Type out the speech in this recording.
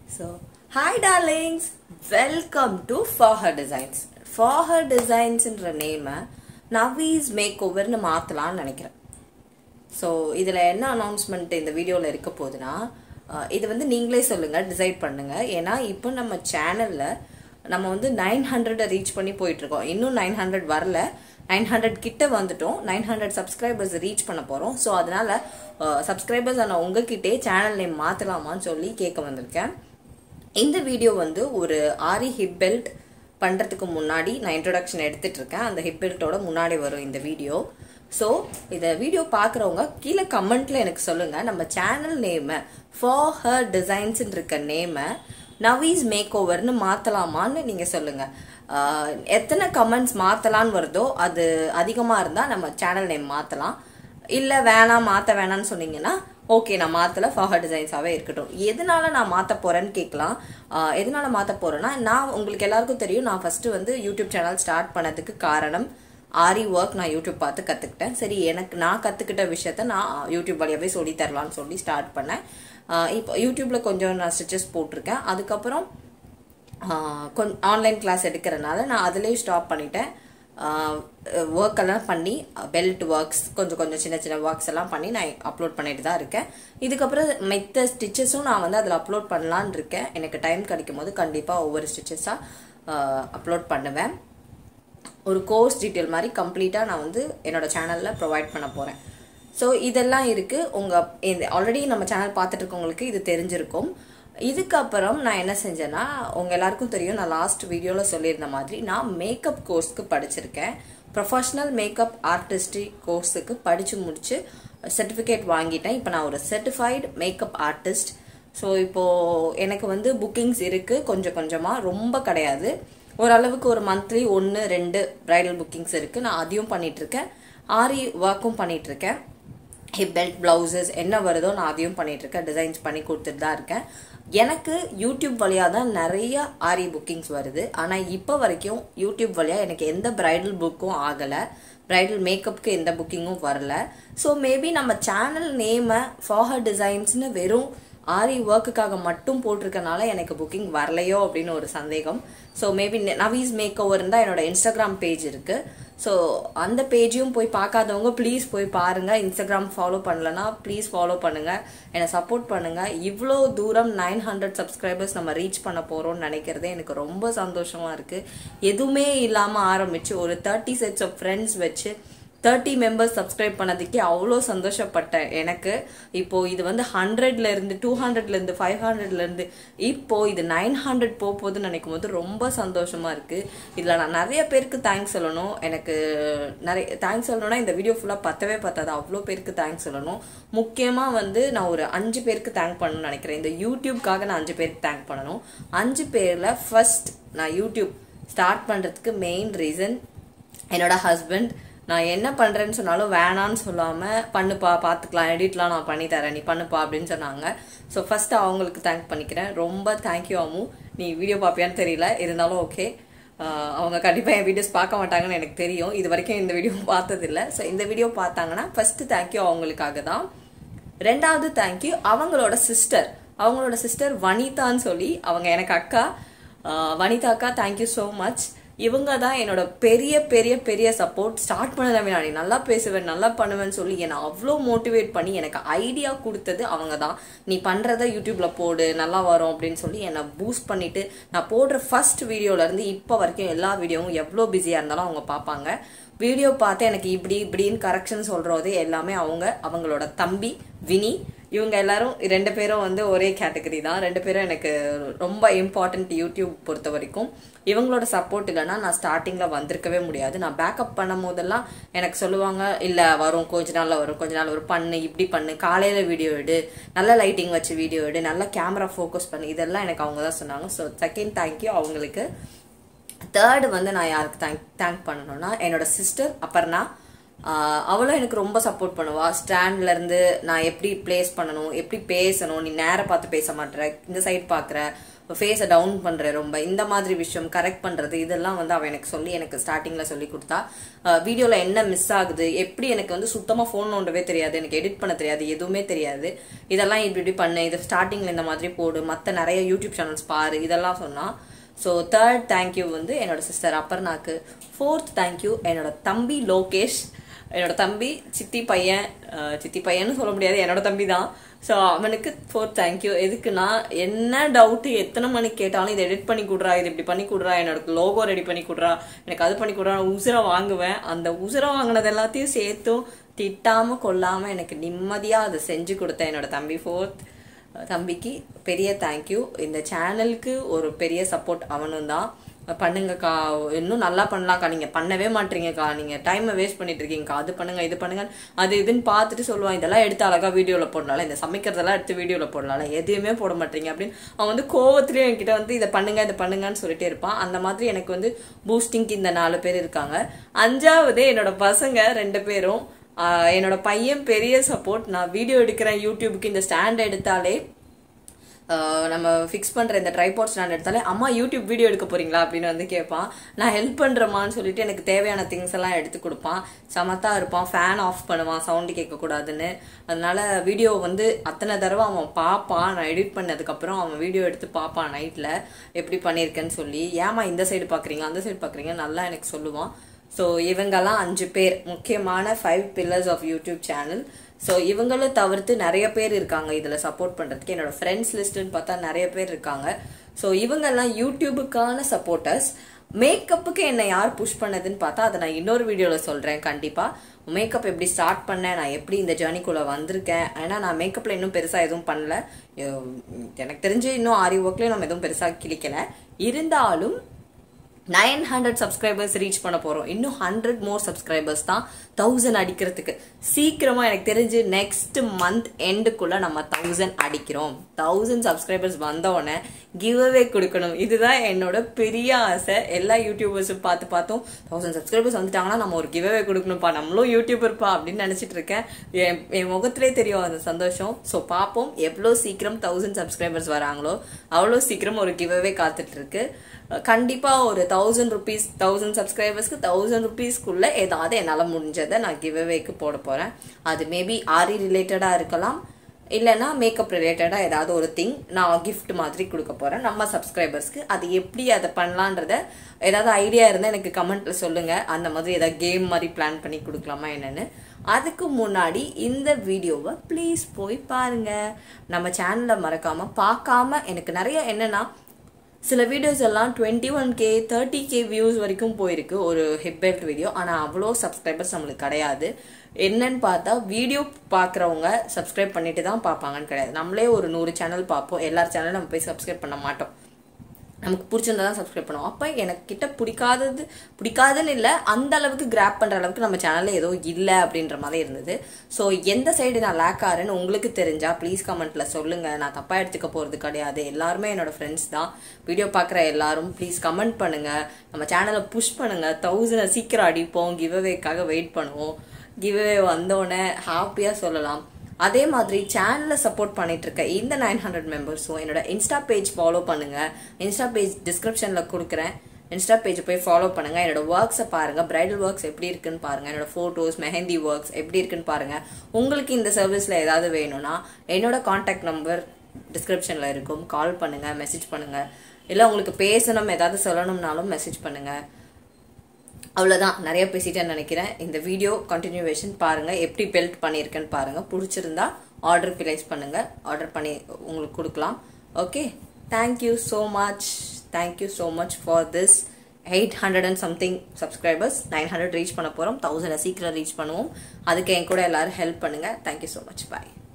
So, hi darlings, welcome to For Her Designs. For Her Designs என்ற நேமை நவீஸ் make ஓவர்னு மாற்றலான்னு நினைக்கிறேன் so இதில் என்ன அனௌன்ஸ்மெண்ட் இந்த வீடியோவில் இருக்க போகுதுன்னா அஹ், இது வந்து நீங்களே சொல்லுங்கள் டிசைட் பண்ணுங்கள் ஏன்னா இப்போ நம்ம சேனலில் நம்ம வந்து நைன் ஹண்ட்ரடை ரீச் பண்ணி போயிட்டுருக்கோம் இன்னும் நைன் ஹண்ட்ரட் வரல நைன் ஹண்ட்ரட் கிட்ட வந்துட்டோம் நைன் ஹண்ட்ரட் சப்ஸ்கிரைபர்ஸ் ரீச் பண்ண போகிறோம் ஸோ அதனால் சப்ஸ்கிரைபர்ஸ் ஆனால் உங்ககிட்டே சேனல் நேம் மாற்றலாமான்னு சொல்லி கேட்க வந்திருக்கேன் இந்த வீடியோ வந்து ஒரு ஆரி ஹிப் பெல்ட் பண்ணுறதுக்கு முன்னாடி நான் இன்ட்ரொடக்ஷன் எடுத்துட்டு இருக்கேன் அந்த ஹிப் பெல்ட்டோட முன்னாடி வரும் இந்த வீடியோ ஸோ இந்த வீடியோ பார்க்குறவங்க கீழே கமெண்ட்ல எனக்கு சொல்லுங்க நம்ம சேனல் நேமை ஃபார் ஹர் டிசைன்ஸ் இருக்க நேமை நவீஸ் மேக் ஓவர்னு மாற்றலாமான்னு நீங்கள் சொல்லுங்க ஆஹ், எத்தனை கமெண்ட்ஸ் மாற்றலான்னு வருதோ அது அதிகமாக இருந்தால் நம்ம சேனல் நேம் மாற்றலாம் இல்லை வேணாம் மாற்ற வேணாம்னு சொன்னீங்கன்னா ஓகே நான் மாற்றல ஃபாஹர் டிசைன்ஸாகவே இருக்கட்டும் எதனால நான் மாற்ற போகிறேன்னு கேட்கலாம் ஆஹ் எதனால மாற்ற போகிறேன்னா நான் உங்களுக்கு எல்லாருக்கும் தெரியும் நான் ஃபஸ்ட்டு வந்து யூடியூப் சேனல் ஸ்டார்ட் பண்ணதுக்கு காரணம் ஆரி ஒர்க் நான் யூடியூப் பார்த்து கற்றுக்கிட்டேன் சரி எனக்கு நான் கற்றுக்கிட்ட விஷயத்த நான் யூடியூப் வழியாகவே சொல்லி தரலான்னு சொல்லி ஸ்டார்ட் பண்ணேன் ஆஹ் இப்போ யூடியூப்பில் கொஞ்சம் நான் ஸ்டிச்சஸ் போட்டிருக்கேன் அதுக்கப்புறம் கொஞ்சம் ஆன்லைன் கிளாஸ் எடுக்கிறனால நான் அதுலேயும் ஸ்டாப் பண்ணிட்டேன் ஒர்க் எல்லாம் பண்ணி பெல்ட் ஒர்க்ஸ் கொஞ்சம் கொஞ்சம் சின்ன சின்ன ஒர்க்ஸ் எல்லாம் பண்ணி நான் அப்லோட் பண்ணிட்டு தான் இருக்கேன் இதுக்கப்புறம் மெத்த ஸ்டிச்சஸும் நான் வந்து அதில் அப்லோட் பண்ணலான்னு இருக்கேன் எனக்கு டைம் கிடைக்கும் போது கண்டிப்பாக ஒவ்வொரு ஸ்டிச்சஸாக அப்லோட் பண்ணுவேன் ஒரு கோர்ஸ் டீட்டெயில் மாதிரி கம்ப்ளீட்டாக நான் வந்து என்னோட சேனலில் ப்ரொவைட் பண்ண போகிறேன் ஸோ இதெல்லாம் இருக்குது உங்கள் இந்த ஆல்ரெடி நம்ம சேனல் பார்த்துட்டு இருக்கவங்களுக்கு இது தெரிஞ்சிருக்கும் இதுக்கப்புறம் நான் என்ன செஞ்சேன்னா உங்கள் எல்லாருக்கும் தெரியும் நான் லாஸ்ட் வீடியோவில் சொல்லியிருந்த மாதிரி நான் மேக்கப் கோர்ஸ்க்கு படிச்சிருக்கேன் ப்ரொஃபஷ்னல் மேக்கப் ஆர்டிஸ்டி கோர்ஸுக்கு படித்து முடிச்சு சர்டிஃபிகேட் வாங்கிட்டேன் இப்போ நான் ஒரு சர்டிஃபைடு மேக்கப் ஆர்டிஸ்ட் ஸோ இப்போது எனக்கு வந்து புக்கிங்ஸ் இருக்குது கொஞ்சம் கொஞ்சமாக ரொம்ப கிடையாது ஓரளவுக்கு ஒரு மந்த்லி ஒன்று ரெண்டு பிரைடல் புக்கிங்ஸ் இருக்குது நான் அதையும் பண்ணிகிட்ருக்கேன் ஆரி ஒர்க்கும் பண்ணிகிட்ருக்கேன் ஹிப் பெல்ட் பிளவுசஸ் என்ன வருதோ நான் அதையும் பண்ணிட்டு இருக்கேன் டிசைன்ஸ் பண்ணி கொடுத்துட்டு தான் இருக்கேன் எனக்கு யூடியூப் வழியாக தான் நிறைய ஆரி புக்கிங்ஸ் வருது ஆனால் இப்போ வரைக்கும் யூடியூப் வழியாக எனக்கு எந்த பிரைடல் புக்கும் ஆகலை பிரைடல் மேக்கப்புக்கு எந்த புக்கிங்கும் வரல ஸோ மேபி நம்ம சேனல் நேமை ஃபாஹர் டிசைன்ஸ்னு வெறும் ஆரி ஒர்க்குக்காக மட்டும் போட்டிருக்கனால எனக்கு புக்கிங் வரலையோ அப்படின்னு ஒரு சந்தேகம் ஸோ மேபி நவீஸ் மேக் ஓவர் தான் என்னோட இன்ஸ்டாகிராம் பேஜ் இருக்கு ஸோ அந்த பேஜையும் போய் பார்க்காதவங்க ப்ளீஸ் போய் பாருங்க இன்ஸ்டாகிராம் ஃபாலோ பண்ணலனா ப்ளீஸ் ஃபாலோ பண்ணுங்க என்னை சப்போர்ட் பண்ணுங்க இவ்வளோ தூரம் நைன் ஹண்ட்ரட் சப்ஸ்கிரைபர்ஸ் நம்ம ரீச் பண்ண போறோம்னு நினைக்கிறதே எனக்கு ரொம்ப சந்தோஷமா இருக்கு எதுவுமே இல்லாமல் ஆரம்பிச்சு ஒரு தேர்ட்டி செட்ஸ் ஆஃப் ஃப்ரெண்ட்ஸ் வச்சு தேர்ட்டி மெம்பர்ஸ் சப்ஸ்கிரைப் பண்ணதுக்கே அவ்வளோ சந்தோஷப்பட்டேன் எனக்கு இப்போ இது வந்து ஹண்ட்ரட்ல இருந்து டூ ஹண்ட்ரட்ல இருந்து ஃபைவ் ஹண்ட்ரட்ல இருந்து இப்போ இது நைன் ஹண்ட்ரட் போக போகுதுன்னு நினைக்கும் போது ரொம்ப சந்தோஷமா இருக்கு இதுல நான் நிறைய பேருக்கு தேங்க்ஸ் சொல்லணும் எனக்கு நிறைய தேங்க்ஸ் சொல்லணும்னா இந்த வீடியோ ஃபுல்லாக பத்தவே பத்தாது அவ்வளோ பேருக்கு தேங்க்ஸ் சொல்லணும் முக்கியமாக வந்து நான் ஒரு அஞ்சு பேருக்கு தேங்க் பண்ணணும்னு நினைக்கிறேன் இந்த யூடியூப்காக நான் அஞ்சு பேருக்கு தேங்க் பண்ணணும் அஞ்சு பேரில் ஃபர்ஸ்ட் நான் யூடியூப் ஸ்டார்ட் பண்ணுறதுக்கு மெயின் ரீசன் என்னோட ஹஸ்பண்ட் நான் என்ன பண்றேன்னு சொன்னாலும் வேணான்னு சொல்லாம பண்ணுப்பா பாத்துக்கலாம் எடிட்லாம் நான் பண்ணி தரேன் நீ பண்ணுப்பா அப்படின்னு சொன்னாங்க ஸோ ஃபர்ஸ்ட் அவங்களுக்கு தேங்க் பண்ணிக்கிறேன் ரொம்ப தேங்க்யூ அம்மு நீ வீடியோ பார்ப்பியான்னு தெரியல இருந்தாலும் ஓகே அவங்க கண்டிப்பாக என் வீடியோஸ் பார்க்க மாட்டாங்கன்னு எனக்கு தெரியும் இது வரைக்கும் இந்த வீடியோ பார்த்ததில்ல ஸோ இந்த வீடியோ பார்த்தாங்கன்னா ஃபர்ஸ்ட் தேங்க்யூ அவங்களுக்காக தான் ரெண்டாவது தேங்க்யூ அவங்களோட சிஸ்டர் அவங்களோட சிஸ்டர் வனிதான்னு சொல்லி அவங்க எனக்கு அக்கா ஆஹ் வனிதா அக்கா தேங்க்யூ ஸோ மச் இவங்க தான் என்னோட பெரிய பெரிய பெரிய சப்போர்ட் ஸ்டார்ட் பண்ணதை நீ நல்லா பேசுவேன் நல்லா பண்ணுவேன்னு சொல்லி என்னை அவ்வளோ மோட்டிவேட் பண்ணி எனக்கு ஐடியா கொடுத்தது அவங்க தான் நீ பண்ணுறத யூடியூப்ல போடு நல்லா வரும் அப்படின்னு சொல்லி என்னை பூஸ்ட் பண்ணிட்டு நான் போடுற ஃபர்ஸ்ட் வீடியோலேருந்து இப்போ வரைக்கும் எல்லா வீடியோவும் எவ்வளோ பிஸியாக இருந்தாலும் அவங்க பார்ப்பாங்க வீடியோ பார்த்து எனக்கு இப்படி இப்படின்னு கரெக்ஷன் சொல்றது எல்லாமே அவங்க அவங்களோட தம்பி வினி இவங்க எல்லாரும் ரெண்டு பேரும் வந்து ஒரே கேட்டகரி தான் ரெண்டு பேரும் எனக்கு ரொம்ப இம்பார்ட்டன்ட் யூடியூப் பொறுத்த வரைக்கும் இவங்களோட சப்போர்ட் இல்லைன்னா நான் ஸ்டார்டிங்கில் வந்திருக்கவே முடியாது நான் பேக்கப் பண்ணும் போதெல்லாம் எனக்கு சொல்லுவாங்க இல்லை வரும் கொஞ்ச நாளில் வரும் கொஞ்ச நாள் வரும் பண்ணு இப்படி பண்ணு காலையில் வீடியோ எடு நல்ல லைட்டிங் வச்சு வீடியோ எடு நல்ல கேமரா ஃபோக்கஸ் பண்ணு இதெல்லாம் எனக்கு அவங்க தான் சொன்னாங்க ஸோ செகண்ட் தேங்க்யூ அவங்களுக்கு தேர்டு வந்து நான் யாருக்கு தேங்க் தேங்க் பண்ணணும்னா என்னோட சிஸ்டர் அபர்ணா ஆஹ் அவளும் எனக்கு ரொம்ப சப்போர்ட் பண்ணுவா ஸ்டாண்ட்ல இருந்து நான் எப்படி பிளேஸ் பண்ணணும் எப்படி பேசணும் நீ நேரம் பார்த்து பேச மாட்டேற இந்த சைட் பார்க்குற ஃபேஸை டவுன் பண்ணுறேன் ரொம்ப இந்த மாதிரி விஷயம் கரெக்ட் பண்ணுறது இதெல்லாம் வந்து அவள் எனக்கு சொல்லி எனக்கு ஸ்டார்டிங்கில் சொல்லி கொடுத்தா வீடியோவில் என்ன மிஸ் ஆகுது எப்படி எனக்கு வந்து சுத்தமாக ஃபோன் நோண்டவே தெரியாது எனக்கு எடிட் பண்ண தெரியாது எதுவுமே தெரியாது இதெல்லாம் இப்படி இப்படி பண்ணு இது ஸ்டார்டிங்கில் இந்த மாதிரி போடு மற்ற நிறைய யூடியூப் சேனல்ஸ் பாரு இதெல்லாம் சொன்னால் ஸோ தேர்ட் தேங்க்யூ வந்து என்னோட சிஸ்டர் அப்பர்னாக்கு ஃபோர்த் தேங்க்யூ என்னோட தம்பி லோகேஷ் என்னோட தம்பி சித்தி பையன் அஹ், சித்தி பையன்னு சொல்ல முடியாது என்னோட தம்பி தான் ஸோ அவனுக்கு ஃபோர்த் தேங்க்யூ எதுக்குன்னா என்ன டவுட்டு எத்தனை மணிக்கு கேட்டாலும் இதை எடிட் பண்ணி கொடுறா இது இப்படி பண்ணி கொடுறா என்னோட லோகோ ரெடி பண்ணி கொடுறா எனக்கு அது பண்ணி கொடுறா நான் உசுரை வாங்குவேன் அந்த உசுரை வாங்கினது எல்லாத்தையும் சேர்த்தும் திட்டாம கொள்ளாம எனக்கு நிம்மதியா அதை செஞ்சு கொடுத்தேன் என்னோட தம்பி ஃபோர்த் தம்பிக்கு பெரிய தேங்க்யூ இந்த சேனலுக்கு ஒரு பெரிய சப்போர்ட் அவனும் தான் பண்ணுங்கக்கா இன்னும் நல்லா பண்ணலாம்க்கா நீங்க பண்ணவே மாட்டீங்கக்கா நீங்க டைமை வேஸ்ட் பண்ணிட்டு இருக்கீங்கக்கா அது பண்ணுங்க இது பண்ணுங்க அது இதுன்னு பார்த்துட்டு சொல்லுவான் இதெல்லாம் எடுத்து அழகா வீடியோல போடலாம் இந்த சமைக்கிறதெல்லாம் எடுத்து வீடியோல போடலாம் எதுவுமே போட மாட்டீங்க அப்படின்னு அவன் வந்து கோவத்திலேயே என்கிட்ட வந்து இதை பண்ணுங்க இதை பண்ணுங்கன்னு சொல்லிட்டே இருப்பான் அந்த மாதிரி எனக்கு வந்து பூஸ்டிங்க்கு இந்த நாலு பேர் இருக்காங்க அஞ்சாவது என்னோட பசங்க ரெண்டு பேரும் ஆஹ் என்னோட பையன் பெரிய சப்போர்ட் நான் வீடியோ எடுக்கிறேன் யூடியூபுக்கு இந்த ஸ்டாண்ட் எடுத்தாலே ஆஹ் நம்ம ஃபிக்ஸ் பண்ற இந்த ட்ரைபாட் ஸ்டாண்ட் எடுத்தாலே அம்மா யூடியூப் வீடியோ எடுக்க போறீங்களா அப்படின்னு வந்து கேட்பான் நான் ஹெல்ப் பண்றேமான்னு சொல்லிட்டு எனக்கு தேவையான திங்ஸ் எல்லாம் எடுத்து கொடுப்பான் சமத்தா இருப்பான் ஃபேன் ஆஃப் பண்ணுவான் சவுண்டு கேட்க கூடாதுன்னு அதனால வீடியோ வந்து அத்தனை தடவை அவன் பார்ப்பான் நான் எடிட் பண்ணதுக்கு அப்புறம் அவன் வீடியோ எடுத்து பார்ப்பான் நைட்ல எப்படி பண்ணியிருக்கேன்னு சொல்லி ஏமா இந்த சைடு பாக்குறீங்க அந்த சைடு பாக்குறீங்க நல்லா எனக்கு சொல்லுவான் ஸோ இவங்கெல்லாம் அஞ்சு பேர் முக்கியமான five pillars of YouTube channel so இவங்களும் தவிர்த்து நிறைய பேர் இருக்காங்க இதில் சப்போர்ட் பண்ணுறதுக்கு என்னோட ஃப்ரெண்ட்ஸ் லிஸ்ட்டுன்னு பார்த்தா நிறைய பேர் இருக்காங்க ஸோ இவங்கெல்லாம் யூடியூபுக்கான சப்போர்ட்டர்ஸ் மேக்கப்புக்கு என்னை யார் புஷ் பண்ணதுன்னு பார்த்தா அதை நான் இன்னொரு வீடியோவில் சொல்கிறேன் கண்டிப்பாக மேக்கப் எப்படி ஸ்டார்ட் பண்ணேன் நான் எப்படி இந்த ஜேர்னிக்குள்ளே வந்திருக்கேன் ஏன்னா நான் மேக்கப்பில் இன்னும் பெருசாக எதுவும் பண்ணல எ- எனக்கு தெரிஞ்சு இன்னும் ஆரி ஒர்க்லேயும் நம்ம எதுவும் பெருசாக கிளிக்கல இருந்தாலும் நைன் ஹண்ட்ரட் சப்ஸ்கிரைபர்ஸ் ரீச் பண்ண போறோம் இன்னும் ஹண்ட்ரட் மோர் சப்ஸ்கிரைபர்ஸ் தான் தௌசண்ட் அடிக்கிறதுக்கு சீக்கிரமா எனக்கு தெரிஞ்சு நெக்ஸ்ட் மந்த் எண்டுக்குள்ள நம்ம தௌசண்ட் அடிக்கிறோம் தௌசண்ட் சப்ஸ்கிரைபர்ஸ் வந்தோடனே கிவ் அவே கொடுக்கணும் இதுதான் என்னோட பெரிய ஆசை எல்லா யூடியூபர்ஸும் பார்த்து பார்த்தோம் தௌசண்ட் சப்ஸ்கிரைபர்ஸ் வந்துட்டாங்கன்னா நம்ம ஒரு கிவ் அவே கொடுக்கணும்ப்பா நம்மளும் யூடியூபர்ப்பா அப்படின்னு நினைச்சிட்டு இருக்கேன் என் என் முகத்திலே தெரியும் அந்த சந்தோஷம் ஸோ பார்ப்போம் எவ்வளோ சீக்கிரம் தௌசண்ட் சப்ஸ்கிரைபர்ஸ் வராங்களோ அவ்வளோ சீக்கிரம் ஒரு கிவ் அவே காத்துட்டு இருக்கு கண்டிப்பா ஒரு தௌசண்ட் ருபீஸ் தௌசண்ட் சப்ஸ்கிரைபர்ஸ்க்கு தௌசண்ட் ருபீஸ்க்குள்ள ஏதாவது என்னால் முடிஞ்சதை நான் கிவ் அவேக்கு போட போறேன் அது மேபி ஆரி ரிலேட்டடா இருக்கலாம் இல்லைன்னா மேக்கப் ரிலேட்டடா ஏதாவது ஒரு திங் நான் gift மாதிரி கொடுக்க போறேன் நம்ம சப்ஸ்கிரைபர்ஸ்க்கு அது எப்படி அதை பண்ணலான்றத ஏதாவது ஐடியா இருந்தால் எனக்கு கமெண்ட்ல சொல்லுங்க அந்த மாதிரி ஏதாவது கேம் மாதிரி பிளான் பண்ணி கொடுக்கலாமா என்னன்னு அதுக்கு முன்னாடி இந்த வீடியோவை ப்ளீஸ் போய் பாருங்க நம்ம சேனலை மறக்காம பார்க்காம எனக்கு நிறைய என்னன்னா சில வீடியோஸ் எல்லாம் twenty one K thirty K views வரைக்கும் போயிருக்கு ஒரு ஹிப் பெல்ட் வீடியோ ஆனால் அவ்வளோ சப்ஸ்கிரைபர்ஸ் நம்மளுக்கு கிடையாது என்னன்னு பார்த்தா வீடியோ பார்க்குறவங்க சப்ஸ்கிரைப் பண்ணிட்டு தான் பார்ப்பாங்கன்னு கிடையாது நம்மளே ஒரு நூறு சேனல் பார்ப்போம் எல்லார் சேனலும் நம்ம போய் சப்ஸ்கிரைப் பண்ண மாட்டோம் நமக்கு பிடிச்சிருந்தா தான் சப்ஸ்கிரைப் பண்ணுவோம் அப்போ எனக்கு கிட்ட பிடிக்காதது பிடிக்காதுன்னு இல்லை அந்த அளவுக்கு கிராப் பண்ணுற அளவுக்கு நம்ம சேனலில் ஏதோ இல்லை அப்படின்ற மாதிரி இருந்தது ஸோ எந்த சைடு நான் லேக் ஆகிறேன்னு உங்களுக்கு தெரிஞ்சா ப்ளீஸ் கமெண்ட்ல சொல்லுங்க நான் தப்பாக எடுத்துக்க போகிறது கிடையாது எல்லாருமே என்னோட ஃப்ரெண்ட்ஸ் தான் வீடியோ பார்க்குற எல்லாரும் ப்ளீஸ் கமெண்ட் பண்ணுங்க நம்ம சேனலை புஷ் பண்ணுங்க தௌசண்டை சீக்கிரம் அடிப்போம் கிவ்அவேக்காக வெயிட் பண்ணுவோம் கிவ்அவே வந்தோடனே ஹாப்பியாக சொல்லலாம் அதே மாதிரி சேனலை சப்போர்ட் பண்ணிட்டு இருக்க இந்த நைன் ஹண்ட்ரட் மெம்பர்ஸும் என்னோட இன்ஸ்டா பேஜ் ஃபாலோ பண்ணுங்க இன்ஸ்டா பேஜ் டிஸ்கிரிப்ஷன்ல கொடுக்குறேன் இன்ஸ்டா பேஜ் போய் ஃபாலோ பண்ணுங்க என்னோட ஒர்க்ஸை பாருங்க பிரைடல் ஒர்க்ஸ் எப்படி இருக்குன்னு பாருங்க என்னோட போட்டோஸ் மெஹந்தி ஒர்க்ஸ் எப்படி இருக்குன்னு பாருங்க உங்களுக்கு இந்த சர்வீஸ்ல ஏதாவது வேணும்னா என்னோட காண்டாக்ட் நம்பர் டிஸ்கிரிப்ஷன்ல இருக்கும் கால் பண்ணுங்க மெசேஜ் பண்ணுங்க இல்லை உங்களுக்கு பேசணும் ஏதாவது சொல்லணும்னாலும் மெசேஜ் பண்ணுங்க அவ்வளோதான் நிறைய பேசிட்டேன்னு நினைக்கிறேன் இந்த வீடியோ கண்டினியூவேஷன் பாருங்க எப்படி பெல்ட் பண்ணியிருக்கேன்னு பாருங்க பிடிச்சிருந்தா ஆர்டர் பிளேஸ் பண்ணுங்க ஆர்டர் பண்ணி உங்களுக்கு கொடுக்கலாம் okay thank you so much thank you so much for this eight hundred and something subscribers nine hundred reach பண்ண போகிறோம் தௌசண்டை சீக்கிரம் ரீச் பண்ணுவோம் அதுக்கு என் கூட எல்லாரும் ஹெல்ப் பண்ணுங்க தேங்க்யூ ஸோ மச் பாய்